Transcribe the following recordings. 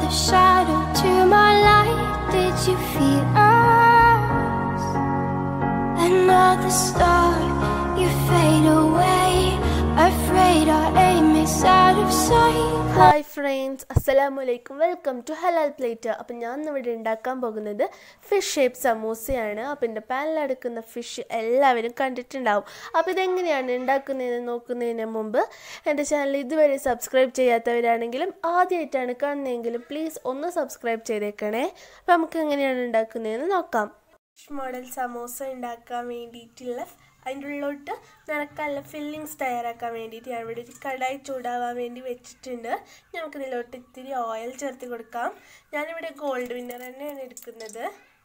the shadow to my light. Did you feel us? Another star, you fade away. Afraid our aim is out of sight. Hi friends അസ്സലാമു അലൈക്കും welcome to ഹലാൽ plate അപ്പം ഞാൻ ഇവിടെ ഉണ്ടാക്കാൻ പോകുന്നത് fish shape സമൂസയാണ് അപ്പം എൻ്റെ പാനിലടുക്കുന്ന ഫിഷ് എല്ലാവരും കണ്ടിട്ടുണ്ടാവും അപ്പോൾ ഇതെങ്ങനെയാണ് ഉണ്ടാക്കുന്നതെന്ന് നോക്കുന്നതിന് മുമ്പ് എൻ്റെ ചാനൽ ഇതുവരെ സബ്സ്ക്രൈബ് ചെയ്യാത്തവരാണെങ്കിലും ആദ്യമായിട്ടാണ് കാണുന്നതെങ്കിലും പ്ലീസ് ഒന്ന് സബ്സ്ക്രൈബ് ചെയ്തേക്കണേ അപ്പം നമുക്ക് എങ്ങനെയാണ് ഉണ്ടാക്കുന്നതെന്ന് നോക്കാം ഫിഷ് മോഡൽ സമൂസ ഉണ്ടാക്കാൻ വേണ്ടിയിട്ടുള്ള അതിൻ്റെ ഉള്ളിലോട്ട് നിറക്കാനുള്ള ഫില്ലിങ്സ് തയ്യാറാക്കാൻ വേണ്ടിയിട്ട് ഞാൻ ഇവിടെ ഒരു കടായി ചൂടാവാൻ വേണ്ടി വെച്ചിട്ടുണ്ട് നമുക്ക് ഇതിലോട്ട് ഇത്തിരി ഓയിൽ ചേർത്ത് കൊടുക്കാം ഞാനിവിടെ ഗോൾഡ് വിന്നർ തന്നെയാണ് എടുക്കുന്നത്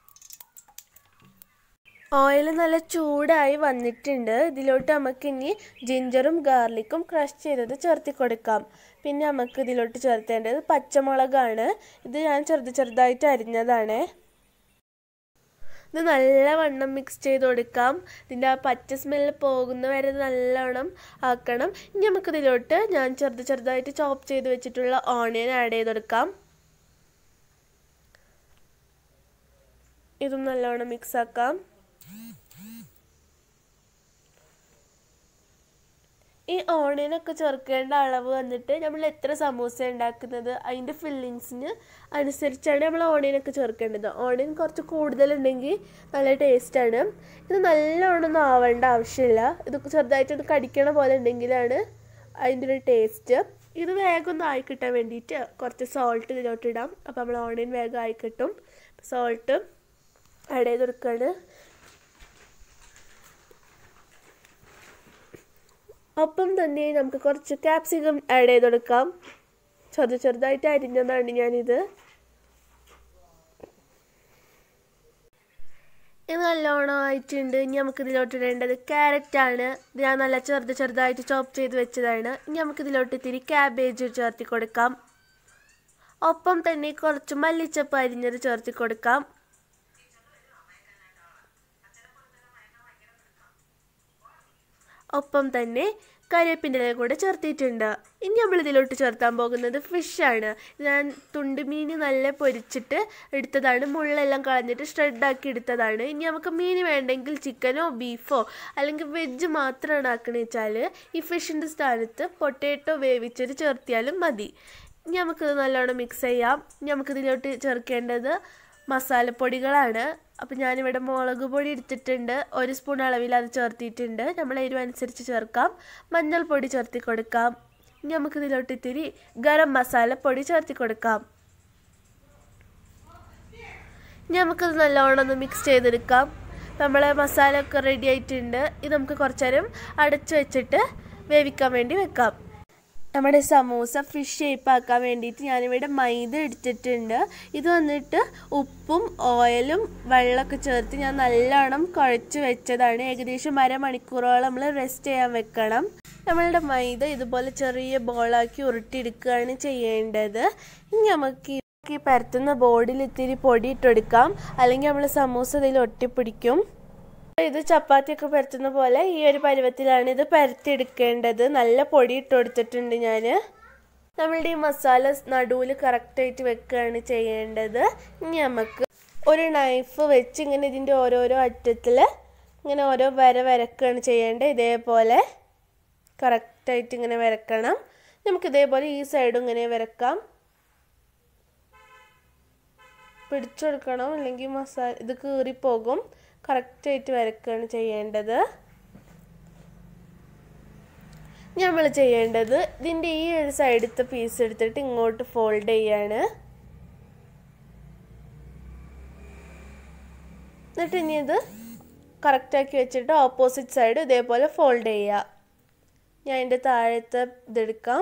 ഓയിൽ നല്ല ചൂടായി വന്നിട്ടുണ്ട് ഇതിലോട്ട് നമുക്ക് ഇനി ജിഞ്ചറും ഗാർലിക്കും ക്രഷ് ചെയ്തത് ചേർത്തി കൊടുക്കാം പിന്നെ നമുക്ക് ഇതിലോട്ട് ചേർത്തേണ്ടത് പച്ചമുളകാണ് ഇത് ഞാൻ ചെറുത് ചെറുതായിട്ട് അരിഞ്ഞതാണ് ഇത് നല്ലവണ്ണം മിക്സ് ചെയ്ത് കൊടുക്കാം ഇതിൻ്റെ ആ പച്ച സ്മെല്ല് പോകുന്ന വരെ നല്ലവണ്ണം ആക്കണം ഇനി നമുക്കിതിലോട്ട് ഞാൻ ചെറുത് ചെറുതായിട്ട് ചോപ്പ് ചെയ്ത് വെച്ചിട്ടുള്ള ഓണിയൻ ആഡ് ചെയ്ത് കൊടുക്കാം ഇതും നല്ലവണ്ണം മിക്സ് ആക്കാം ഈ ഓണിയനൊക്കെ ചേർക്കേണ്ട അളവ് വന്നിട്ട് നമ്മൾ എത്ര സമൂസ ഉണ്ടാക്കുന്നത് അതിൻ്റെ ഫില്ലിങ്സിന് അനുസരിച്ചാണ് നമ്മൾ ഓണിയനൊക്കെ ചേർക്കേണ്ടത് ഓണിയൻ കുറച്ച് കൂടുതലുണ്ടെങ്കിൽ നല്ല ടേസ്റ്റാണ് ഇത് നല്ലോണം ആവേണ്ട ആവശ്യമില്ല ഇത് ചെറുതായിട്ടൊന്ന് കടിക്കണ പോലെ ഉണ്ടെങ്കിലാണ് അതിൻ്റെ ഒരു ടേസ്റ്റ് ഇത് വേഗം ഒന്ന് ആയി കിട്ടാൻ വേണ്ടിയിട്ട് കുറച്ച് സോൾട്ട് ഇതിലോട്ട് ഇടാം അപ്പോൾ നമ്മൾ ഓണിയൻ വേഗം ആയി കിട്ടും സോൾട്ട് ആഡ് ചെയ്ത് കൊടുക്കുകയാണ് ഒപ്പം തന്നെ നമുക്ക് കുറച്ച് ക്യാപ്സിക്കം ആഡ് ചെയ്ത് കൊടുക്കാം ചെറു ചെറുതായിട്ട് അരിഞ്ഞതാണ് ഞാനിത് ഇത് നല്ലോണം ആയിട്ടുണ്ട് ഇനി നമുക്ക് ഇതിലോട്ട് ഇടേണ്ടത് ക്യാരറ്റാണ് ഇത് ഞാൻ നല്ല ചെറുത് ചെറുതായിട്ട് ചോപ്പ് ചെയ്ത് വെച്ചതാണ് ഇനി നമുക്ക് ഇതിലോട്ട് ഇത്തിരി ക്യാബേജ് ചേർത്തി കൊടുക്കാം ഒപ്പം തന്നെ കുറച്ച് മല്ലിച്ചപ്പ് അരിഞ്ഞത് ചേർത്തി കൊടുക്കാം ഒപ്പം തന്നെ കരിവേപ്പിൻ്റെ ഇല കൂടെ ചേർത്തിട്ടുണ്ട് ഇനി നമ്മൾ ഇതിലോട്ട് ചേർത്താൻ പോകുന്നത് ഫിഷാണ് ഞാൻ തുണ്ടുമീൻ നല്ല പൊരിച്ചിട്ട് എടുത്തതാണ് മുള്ളെല്ലാം കളഞ്ഞിട്ട് ഷ്രെഡാക്കി എടുത്തതാണ് ഇനി നമുക്ക് മീൻ വേണ്ടെങ്കിൽ ചിക്കനോ ബീഫോ അല്ലെങ്കിൽ വെജ് മാത്രമാണ് ആക്കണമെന്ന് വെച്ചാൽ ഈ ഫിഷിൻ്റെ സ്ഥാനത്ത് പൊട്ടേറ്റോ വേവിച്ചത് ചേർത്തിയാലും മതി ഇനി നമുക്കിത് നല്ലോണം മിക്സ് ചെയ്യാം ഇനി നമുക്കിതിലോട്ട് ചേർക്കേണ്ടത് മസാലപ്പൊടികളാണ് അപ്പം ഞാനിവിടെ മുളക് പൊടി എടുത്തിട്ടുണ്ട് ഒരു സ്പൂൺ അളവിൽ അത് ചേർത്തിയിട്ടുണ്ട് നമ്മൾ എരിവനുസരിച്ച് ചേർക്കാം മഞ്ഞൾപ്പൊടി ചേർത്തി കൊടുക്കാം ഇനി നമുക്ക് ഇതിലോട്ട് ഇത്തിരി ഗരം മസാല പൊടി ചേർത്തി കൊടുക്കാം ഇനി നമുക്കിത് നല്ലോണം ഒന്ന് മിക്സ് ചെയ്തെടുക്കാം നമ്മളെ മസാല ഒക്കെ റെഡി ആയിട്ടുണ്ട് ഇത് നമുക്ക് കുറച്ച് നേരം അടച്ചു വെച്ചിട്ട് വേവിക്കാൻ വേണ്ടി വെക്കാം നമ്മുടെ സമൂസ ഫിഷ് ഷേപ്പ് ആക്കാൻ വേണ്ടിയിട്ട് ഞാനിവിടെ മൈദ എടുത്തിട്ടുണ്ട് ഇത് വന്നിട്ട് ഉപ്പും ഓയിലും വെള്ളമൊക്കെ ചേർത്ത് ഞാൻ നല്ലോണം കുഴച്ച് വെച്ചതാണ് ഏകദേശം അരമണിക്കൂറോളം നമ്മൾ റെസ്റ്റ് ചെയ്യാൻ വെക്കണം നമ്മളുടെ മൈദ ഇതുപോലെ ചെറിയ ബോളാക്കി ഉരുട്ടിയെടുക്കുകയാണ് ചെയ്യേണ്ടത് ഇനി നമുക്ക് ഈ പരത്തുന്ന ബോർഡിൽ ഇത്തിരി പൊടി ഇട്ടെടുക്കാം അല്ലെങ്കിൽ നമ്മൾ സമൂസ ഇതിൽ ഒട്ടിപ്പിടിക്കും ഇത് ചപ്പാത്തിയൊക്കെ പരത്തുന്ന പോലെ ഈ ഒരു പരുവത്തിലാണ് ഇത് പരത്തിയെടുക്കേണ്ടത് നല്ല പൊടി ഇട്ട് കൊടുത്തിട്ടുണ്ട് ഞാൻ നമ്മളുടെ ഈ മസാല നടുവിൽ കറക്റ്റായിട്ട് വെക്കുകയാണ് ചെയ്യേണ്ടത് ഇനി നമുക്ക് ഒരു നൈഫ് വെച്ച് ഇങ്ങനെ ഇതിൻ്റെ ഓരോരോ അറ്റത്തിൽ ഇങ്ങനെ ഓരോ വര വരക്കുകയാണ് ചെയ്യേണ്ടത് ഇതേപോലെ കറക്റ്റായിട്ട് ഇങ്ങനെ വരക്കണം നമുക്ക് ഇതേപോലെ ഈ സൈഡും ഇങ്ങനെ വരക്കാം പിടിച്ചെടുക്കണം അല്ലെങ്കിൽ മസാല ഇത് കീറിപ്പോകും കറക്റ്റായിട്ട് വരക്കുകയാണ് ചെയ്യേണ്ടത് നമ്മൾ ചെയ്യേണ്ടത് ഇതിൻ്റെ ഈ ഒരു സൈഡത്തെ പീസ് എടുത്തിട്ട് ഇങ്ങോട്ട് ഫോൾഡ് ചെയ്യാണ് എന്നിട്ട് ഇനി ഇത് കറക്റ്റാക്കി വെച്ചിട്ട് ഓപ്പോസിറ്റ് സൈഡ് ഇതേപോലെ ഫോൾഡ് ചെയ്യുക ഞാൻ അതിൻ്റെ താഴത്തെ ഇതെടുക്കാം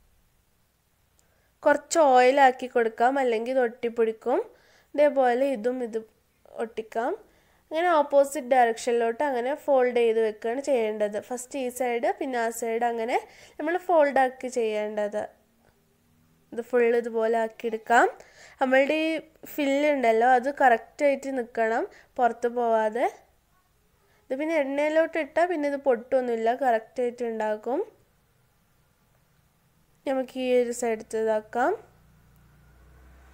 കുറച്ച് ഓയിലാക്കി കൊടുക്കാം അല്ലെങ്കിൽ ഇത് ഒട്ടിപ്പിടിക്കും ഇതേപോലെ ഇതും ഇത് ഒട്ടിക്കാം അങ്ങനെ ഓപ്പോസിറ്റ് ഡയറക്ഷനിലോട്ട് അങ്ങനെ ഫോൾഡ് ചെയ്ത് വെക്കുകയാണ് ചെയ്യേണ്ടത് ഫസ്റ്റ് ഈ സൈഡ് പിന്നെ ആ സൈഡ് അങ്ങനെ നമ്മൾ ഫോൾഡാക്കി ചെയ്യേണ്ടത് ഇത് ഫുൾ ഇതുപോലെ ആക്കിയെടുക്കാം നമ്മളുടെ ഈ ഫില്ലുണ്ടല്ലോ അത് കറക്റ്റായിട്ട് നിൽക്കണം പുറത്ത് പോവാതെ ഇത് പിന്നെ എണ്ണയിലോട്ട് ഇട്ടാൽ പിന്നെ ഇത് പൊട്ടൊന്നുമില്ല കറക്റ്റായിട്ട് ഉണ്ടാക്കും നമുക്ക് ഈ ഒരു സൈഡ് ഇതാക്കാം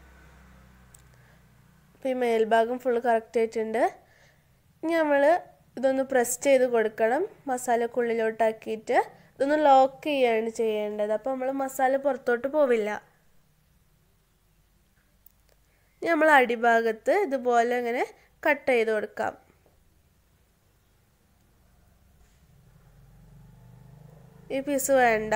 അപ്പോൾ ഈ മേൽഭാഗം ഫുള്ള് കറക്റ്റ് ആയിട്ടുണ്ട് ഇനി നമ്മൾ ഇതൊന്ന് പ്രസ് ചെയ്ത് കൊടുക്കണം മസാലക്ക് ഉള്ളിലോട്ടാക്കിയിട്ട് ഇതൊന്ന് ലോക്ക് ചെയ്യാണ് ചെയ്യേണ്ടത് അപ്പോൾ നമ്മൾ മസാല പുറത്തോട്ട് പോവില്ല ഇനി നമ്മൾ അടിഭാഗത്ത് ഇതുപോലെ ഇങ്ങനെ കട്ട് ചെയ്ത് കൊടുക്കാം ഈ പീസ് വേണ്ട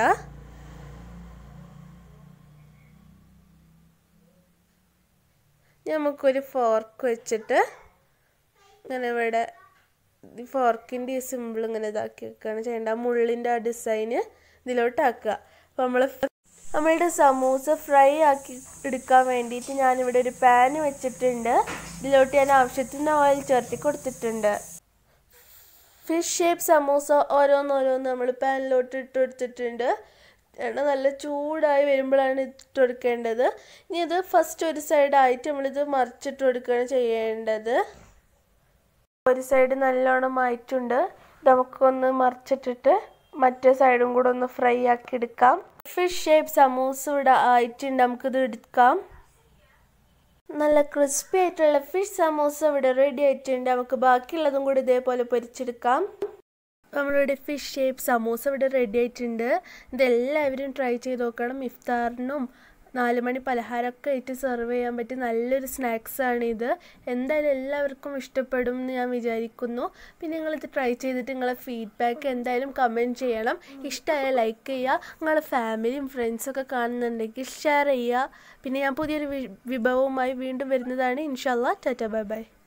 നമുക്കൊരു ഫോർക്ക് വെച്ചിട്ട് ഇങ്ങനെ ഇവിടെ ഈ ഫോർക്കിൻ്റെ ഈ സിമ്പിൾ ഇങ്ങനെ ഇതാക്കി വെക്കുകയാണ് ചെയ്യേണ്ട ആ മുള്ളിൻ്റെ ആ ഡിസൈന് ഇതിലോട്ടാക്കുക അപ്പോൾ നമ്മൾ നമ്മളുടെ സമൂസ ഫ്രൈ ആക്കി എടുക്കാൻ വേണ്ടിയിട്ട് ഞാനിവിടെ ഒരു പാൻ വെച്ചിട്ടുണ്ട് ഇതിലോട്ട് ഞാൻ ആവശ്യത്തിന് ഓയിൽ ചേർത്തി കൊടുത്തിട്ടുണ്ട് ഫിഷ് ഷേപ്പ് സമൂസ ഓരോന്നോരോന്ന് നമ്മൾ പാനിലോട്ട് ഇട്ട് കൊടുത്തിട്ടുണ്ട് എണ്ണ നല്ല ചൂടായി വരുമ്പോഴാണ് ഇട്ട് കൊടുക്കേണ്ടത് ഇനി ഇത് ഫസ്റ്റ് ഒരു സൈഡായിട്ട് നമ്മളിത് മറിച്ചിട്ട് കൊടുക്കുകയാണ് ചെയ്യേണ്ടത് ഒരു സൈഡ് നല്ലോണം ആയിട്ടുണ്ട് നമുക്കൊന്ന് മറിച്ചിട്ടിട്ട് മറ്റേ സൈഡും കൂടെ ഒന്ന് ഫ്രൈ ആക്കി എടുക്കാം ഫിഷ് ഷേപ്പ് സമൂസ ഇവിടെ ആയിട്ടുണ്ട് നമുക്കിത് എടുക്കാം നല്ല ക്രിസ്പി ആയിട്ടുള്ള ഫിഷ് സമൂസ ഇവിടെ റെഡി ആയിട്ടുണ്ട് നമുക്ക് ബാക്കിയുള്ളതും കൂടി ഇതേപോലെ പൊരിച്ചെടുക്കാം നമ്മളിവിടെ ഫിഷ് ഷേപ്പ് സമൂസ ഇവിടെ റെഡി ആയിട്ടുണ്ട് ഇതെല്ലാവരും ട്രൈ ചെയ്ത് നോക്കണം ഇഫ്താറിനും നാല് മണി പലഹാരമൊക്കെ ആയിട്ട് സെർവ് ചെയ്യാൻ പറ്റിയ നല്ലൊരു സ്നാക്സാണ് ഇത് എന്തായാലും എല്ലാവർക്കും ഇഷ്ടപ്പെടും എന്ന് ഞാൻ വിചാരിക്കുന്നു പിന്നെ നിങ്ങളിത് ട്രൈ ചെയ്തിട്ട് നിങ്ങളെ ഫീഡ്ബാക്ക് എന്തായാലും കമൻറ്റ് ചെയ്യണം ഇഷ്ടമായ ലൈക്ക് ചെയ്യുക നിങ്ങളെ ഫാമിലിയും ഫ്രണ്ട്സൊക്കെ കാണുന്നുണ്ടെങ്കിൽ ഷെയർ ചെയ്യുക പിന്നെ ഞാൻ പുതിയൊരു വിഭവവുമായി വീണ്ടും വരുന്നതാണ് ഇൻഷാല്ല ടാറ്റ ബൈ ബൈ